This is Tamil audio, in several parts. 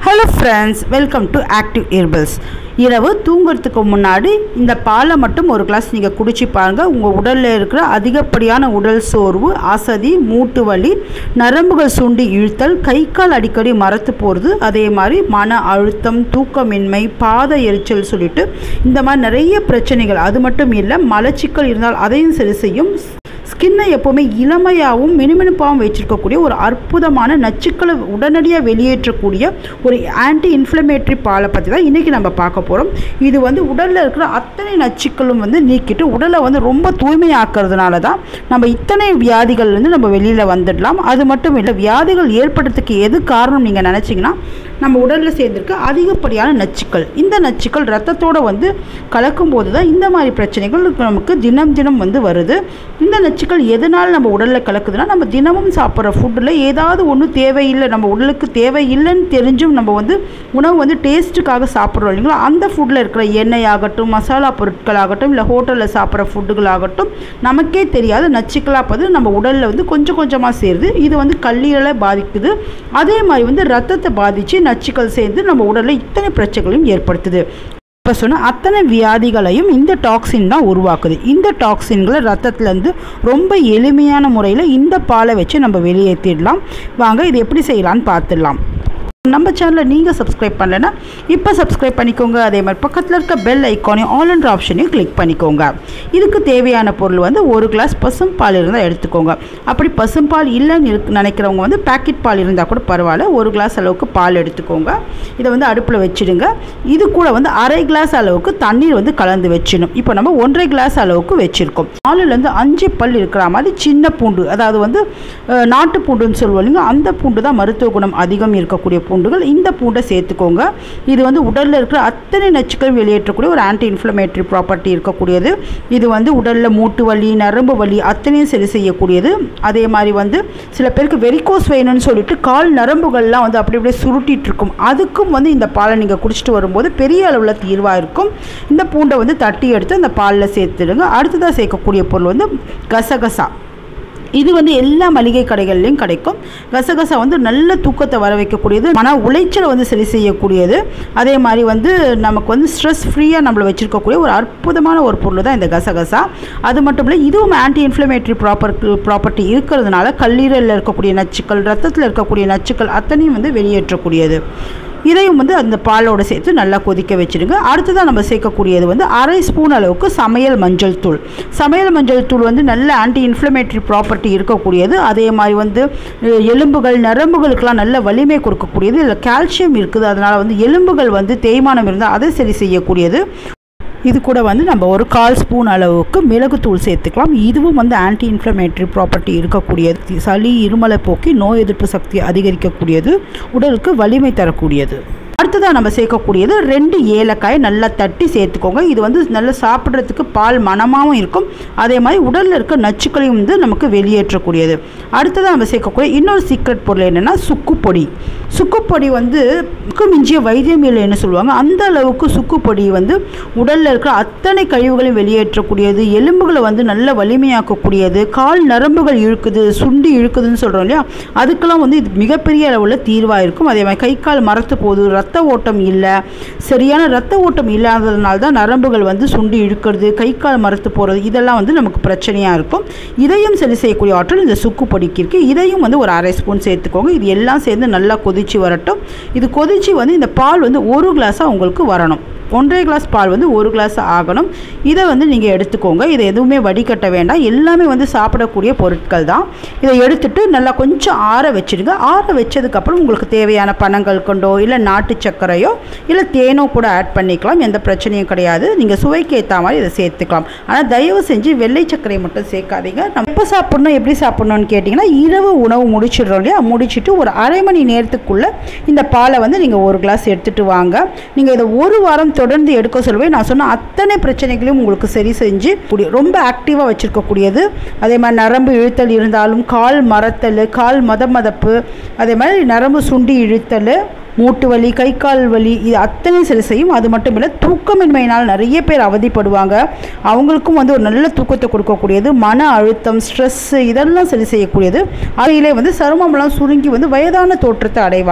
hello friends welcome to Active Herbals இரவு தூங்குறதுக்கு முன்னாடி இந்த பாலை மட்டும் ஒரு கிளாஸ் நீங்கள் குடிச்சு பாருங்கள் உங்கள் உடலில் இருக்கிற அதிகப்படியான உடல் சோர்வு அசதி மூட்டு வலி நரம்புகள் சுண்டி இழுத்தல் கை கால் அடிக்கடி மரத்து போகிறது அதே மாதிரி மன அழுத்தம் தூக்கமின்மை பாத எரிச்சல் சொல்லிட்டு இந்த மாதிரி நிறைய பிரச்சனைகள் அது மட்டும் இல்லை மலச்சிக்கல் இருந்தால் அதையும் சரி செய்யும் ஸ்கின்னை எப்போவுமே இளமையாகவும் மினுமினுப்பாகவும் வச்சிருக்கக்கூடிய ஒரு அற்புதமான நச்சுக்களை உடனடியாக வெளியேற்றக்கூடிய ஒரு ஆன்டி இன்ஃப்ளமேட்டரி பாலை பற்றி தான் இன்றைக்கி நம்ம பார்க்க போகிறோம் இது வந்து உடலில் இருக்கிற அத்தனை நச்சுக்களும் வந்து நீக்கிட்டு உடலை வந்து ரொம்ப தூய்மையாக்குறதுனால தான் நம்ம இத்தனை வியாதிகள் வந்து நம்ம வெளியில் வந்துடலாம் அது மட்டும் இல்லை வியாதிகள் ஏற்படுறதுக்கு எது காரணம் நீங்கள் நினச்சிங்கன்னா நம்ம உடலில் சேர்ந்திருக்க அதிகப்படியான நச்சுக்கள் இந்த நச்சுக்கள் ரத்தத்தோடு வந்து கலக்கும்போது தான் இந்த மாதிரி பிரச்சனைகள் நமக்கு தினம் தினம் வந்து வருது இந்த நச்சுக்கள் எதனால் நம்ம உடலில் கலக்குதுன்னா நம்ம தினமும் சாப்பிட்ற ஃபுட்டில் ஏதாவது ஒன்று தேவையில்லை நம்ம உடலுக்கு தேவையில்லைன்னு தெரிஞ்சும் நம்ம வந்து உணவு வந்து டேஸ்ட்டுக்காக சாப்பிட்றோம் இல்லைங்களா அந்த ஃபுட்டில் இருக்கிற எண்ணெய் ஆகட்டும் மசாலா பொருட்கள் ஆகட்டும் இல்லை ஹோட்டலில் சாப்பிட்ற ஃபுட்டுகளாகட்டும் நமக்கே தெரியாத நச்சுக்களாக பார்த்து நம்ம உடலில் வந்து கொஞ்சம் கொஞ்சமாக சேருது இது வந்து கல்லீரலை பாதிக்குது அதே மாதிரி வந்து ரத்தத்தை பாதித்து நச்சுக்கள் சேர்ந்து நம்ம உடலில் இத்தனை பிரச்சனைகளையும் ஏற்படுத்துது இப்போ சொன்ன அத்தனை வியாதிகளையும் இந்த டாக்ஸின் தான் உருவாக்குது இந்த டாக்ஸின்களை ரத்தத்துலேருந்து ரொம்ப எளிமையான முறையில் இந்த பாலை வச்சு நம்ம வெளியேற்றிடலாம் வாங்க இது எப்படி செய்யலான்னு பார்த்துடலாம் நம்ம சேனலை நீங்கள் சப்ஸ்கிரைப் பண்ணலைன்னா இப்போ சப்ஸ்கிரைப் பண்ணிக்கோங்க அதே மாதிரி பக்கத்தில் இருக்க பெல் ஐக்கானையும் ஆல் அண்ட் ஆப்ஷனையும் கிளிக் பண்ணிக்கோங்க இதுக்கு தேவையான பொருள் வந்து ஒரு கிளாஸ் பசும்பால் இருந்தால் எடுத்துக்கோங்க அப்படி பசும்பால் இல்லைன்னு இருக்கு நினைக்கிறவங்க வந்து பேக்கெட் பால் இருந்தால் கூட பரவாயில்ல ஒரு கிளாஸ் அளவுக்கு பால் எடுத்துக்கோங்க இதை வந்து அடுப்பில் வச்சுடுங்க இது கூட வந்து அரை கிளாஸ் அளவுக்கு தண்ணீர் வந்து கலந்து வச்சிடணும் இப்போ நம்ம ஒன்றரை கிளாஸ் அளவுக்கு வச்சுருக்கோம் நாலுலேருந்து அஞ்சு பல் இருக்கிற மாதிரி சின்ன பூண்டு அதாவது வந்து அஹ், நாட்டு பூண்டுன்னு சொல்லுவோம் இல்லைங்க அந்த பூண்டு தான் மருத்துவ குணம் அதிகம் இருக்கக்கூடிய பூண்டுகள் இந்த பூண்டை சேர்த்துக்கோங்க இது வந்து உடலில் இருக்கிற அத்தனை நச்சுக்கள் வெளியேற்றக்கூடிய ஒரு ஆன்டி இன்ஃப்ளமேட்டரி ப்ராப்பர்ட்டி இருக்கக்கூடியது இது வந்து உடலில் மூட்டு வலி நரம்பு வலி அத்தனையும் சரி செய்யக்கூடியது அதே மாதிரி வந்து சில பேருக்கு வெரிகோஸ் வேணும்னு சொல்லிட்டு கால் நரம்புகள்லாம் வந்து அப்படி அப்படியே சுருட்டிட்டு இருக்கும் அதுக்கும் வந்து இந்த பாலை நீங்கள் குடிச்சிட்டு வரும்போது பெரிய அளவில் தீர்வாக இருக்கும் இந்த பூண்டை வந்து தட்டி எடுத்து அந்த பாலில் சேர்த்துடுங்க அடுத்ததாக சேர்க்கக்கூடிய பொருள் வந்து கசகசா இது வந்து எல்லா மளிகை கடைகள்லையும் கிடைக்கும் கசகசா வந்து நல்ல தூக்கத்தை வர வைக்கக்கூடியது மன உளைச்சலை வந்து சரி செய்யக்கூடியது அதே மாதிரி வந்து நமக்கு வந்து ஸ்ட்ரெஸ் ஃப்ரீயாக நம்மளை வச்சுருக்கக்கூடிய ஒரு அற்புதமான ஒரு பொருள் தான் இந்த கசகசா அது மட்டும் இல்லை இதுவும் ஆன்டி இன்ஃப்ளமேட்டரி ப்ராப்பர் ப்ராப்பர்ட்டி இருக்கிறதுனால கல்லீரலில் இருக்கக்கூடிய நச்சுக்கள் ரத்தத்தில் இருக்கக்கூடிய நச்சுக்கள் அத்தனையும் வந்து வெளியேற்றக்கூடியது இதையும் வந்து அந்த பாலோட சேர்த்து நல்லா கொதிக்க வச்சுடுங்க அடுத்ததாக நம்ம சேர்க்கக்கூடியது வந்து அரை ஸ்பூன் அளவுக்கு சமையல் மஞ்சள் தூள் சமையல் மஞ்சள் தூள் வந்து நல்ல ஆன்டி இன்ஃப்ளமேட்டரி ப்ராப்பர்ட்டி இருக்கக்கூடியது அதே மாதிரி வந்து அஹ், எலும்புகள் நரம்புகளுக்கெல்லாம் நல்ல வலிமை கொடுக்கக்கூடியது இதில் கால்சியம் இருக்குது அதனால் வந்து எலும்புகள் வந்து தேய்மானம் இருந்தால் அதை சரி செய்யக்கூடியது இது கூட வந்து நம்ம ஒரு கால் ஸ்பூன் அளவுக்கு மிளகுத்தூள் சேர்த்துக்கலாம் இதுவும் வந்து ஆன்டி இன்ஃப்ளமேட்டரி ப்ராப்பர்ட்டி இருக்கக்கூடியது சளி இருமலை போக்கி நோய் எதிர்ப்பு சக்தியை அதிகரிக்கக்கூடியது உடலுக்கு வலிமை தரக்கூடியது அடுத்ததாக நம்ம சேர்க்கக்கூடியது ரெண்டு ஏலக்காயை நல்லா தட்டி சேர்த்துக்கோங்க இது வந்து நல்லா சாப்பிட்றதுக்கு பால் மணமாகவும் இருக்கும் அதே மாதிரி உடலில் இருக்க நச்சுக்களையும் வந்து நமக்கு வெளியேற்றக்கூடியது அடுத்ததாக நம்ம சேர்க்கக்கூடிய இன்னொரு சீக்ரெட் பொருள் என்னென்னா சுக்குப்பொடி சுக்குப்பொடி வந்து முக்கு மிஞ்சிய வைத்தியம் இல்லைன்னு சொல்லுவாங்க அந்த அளவுக்கு சுக்குப்பொடி வந்து உடலில் இருக்கிற அத்தனை கழிவுகளையும் வெளியேற்றக்கூடியது எலும்புகளை வந்து நல்ல வலிமையாக்கக்கூடியது கால் நரம்புகள் இழுக்குது சுண்டி இழுக்குதுன்னு சொல்கிறோம் இல்லையா அதுக்கெல்லாம் வந்து இது மிகப்பெரிய அளவில் தீர்வாக இருக்கும் அதே மாதிரி கை கால் மரத்து போகுது ரத்த ஓட்டம் இல்லை சரியான ரத்த ஓட்டம் இல்லாததுனால தான் நரம்புகள் வந்து சுண்டி இழுக்கிறது கை கால் மரத்து போகிறது இதெல்லாம் வந்து நமக்கு பிரச்சனையாக இருக்கும் இதையும் சரி செய்யக்கூடிய ஆற்றல் இந்த சுக்கு பொடிக்கு இருக்குது இதையும் வந்து ஒரு அரை ஸ்பூன் சேர்த்துக்கோங்க இது எல்லாம் சேர்ந்து நல்லா கொதிச்சு வரட்டும் இது கொதிச்சு வந்து இந்த பால் வந்து ஒரு கிளாஸாக உங்களுக்கு வரணும் ஒன்றரை கிளாஸ் பால் வந்து ஒரு கிளாஸ் ஆகணும் இதை வந்து நீங்கள் எடுத்துக்கோங்க இதை எதுவுமே வடிகட்ட வேண்டாம் எல்லாமே வந்து சாப்பிடக்கூடிய பொருட்கள் தான் இதை எடுத்துட்டு நல்லா கொஞ்சம் ஆற வச்சிடுங்க ஆற வச்சதுக்கப்புறம் உங்களுக்கு தேவையான பனங்கள் கொண்டோ இல்லை நாட்டு சர்க்கரையோ இல்லை தேனோ கூட ஆட் பண்ணிக்கலாம் எந்த பிரச்சனையும் கிடையாது நீங்கள் சுவைக்கு ஏற்ற மாதிரி இதை சேர்த்துக்கலாம் ஆனால் தயவு செஞ்சு வெள்ளை சர்க்கரை மட்டும் சேர்க்காதீங்க நம்ம எப்போ சாப்பிட்ணும் எப்படி சாப்பிட்ணும்னு கேட்டிங்கன்னா இரவு உணவு முடிச்சிடுறோம் இல்லையா முடிச்சிட்டு ஒரு அரை மணி நேரத்துக்குள்ளே இந்த பாலை வந்து நீங்கள் ஒரு கிளாஸ் எடுத்துகிட்டு வாங்க நீங்கள் இதை ஒரு வாரம் தொடர்ந்து எடுக்க சொல்லுவேன் நான் சொன்ன அத்தனை பிரச்சனைகளையும் உங்களுக்கு சரி செஞ்சு கூடிய ரொம்ப ஆக்டிவாக வச்சுருக்கக்கூடியது அதே மாதிரி நரம்பு இழுத்தல் இருந்தாலும் கால் மரத்தல் கால் மத மதப்பு அதே மாதிரி நரம்பு சுண்டி இழுத்தல் மூட்டு வலி கை கால் வலி இது அத்தனை சரி செய்யும் அது மட்டும் இல்லை தூக்கமின்மையினால் நிறைய பேர் அவதிப்படுவாங்க அவங்களுக்கும் வந்து ஒரு நல்ல தூக்கத்தை கொடுக்கக்கூடியது மன அழுத்தம் ஸ்ட்ரெஸ்ஸு இதெல்லாம் சரி செய்யக்கூடியது அதையிலே வந்து சருமமெல்லாம் சுருங்கி வந்து வயதான தோற்றத்தை அடைவாங்க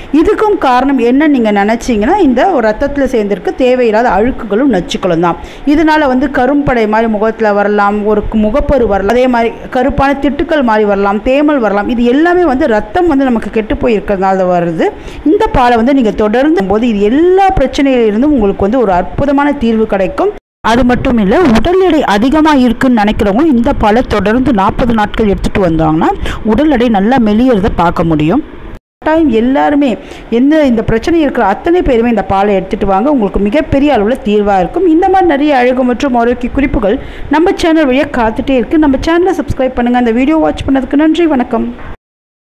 இதுக்கும் காரணம் என்ன நீங்கள் நினச்சிங்கன்னா இந்த ரத்தத்தில் சேர்ந்திருக்க தேவையில்லாத அழுக்குகளும் நச்சுக்களும் தான் இதனால் வந்து கரும்படை மாதிரி முகத்தில் வரலாம் ஒரு முகப்பரு வரலாம் அதே மாதிரி கருப்பான திட்டுக்கள் மாதிரி வரலாம் தேமல் வரலாம் இது எல்லாமே வந்து ரத்தம் வந்து நமக்கு கெட்டு போயிருக்கிறதுனால வருது இந்த பாலை வந்து நீங்கள் தொடர்ந்து போது இது எல்லா பிரச்சனையிலிருந்தும் உங்களுக்கு வந்து ஒரு அற்புதமான தீர்வு கிடைக்கும் அது மட்டும் இல்லை உடல் எடை அதிகமாக இருக்குன்னு நினைக்கிறவங்க இந்த பாலை தொடர்ந்து நாற்பது நாட்கள் எடுத்துகிட்டு வந்தாங்கன்னா உடல் எடை நல்லா மெலியறதை பார்க்க முடியும் டைம் எல்லாருமே எந்த இந்த பிரச்சனை இருக்கிற அத்தனை பேருமே இந்த பாலை எடுத்துகிட்டு வாங்க உங்களுக்கு மிகப்பெரிய அளவில் தீர்வாக இருக்கும் இந்த மாதிரி நிறைய அழகு மற்றும் ஆரோக்கிய குறிப்புகள் நம்ம சேனல் வழியாக காத்துட்டே இருக்குது நம்ம சேனலை சப்ஸ்கிரைப் பண்ணுங்கள் அந்த வீடியோ வாட்ச் பண்ணதுக்கு நன்றி வணக்கம்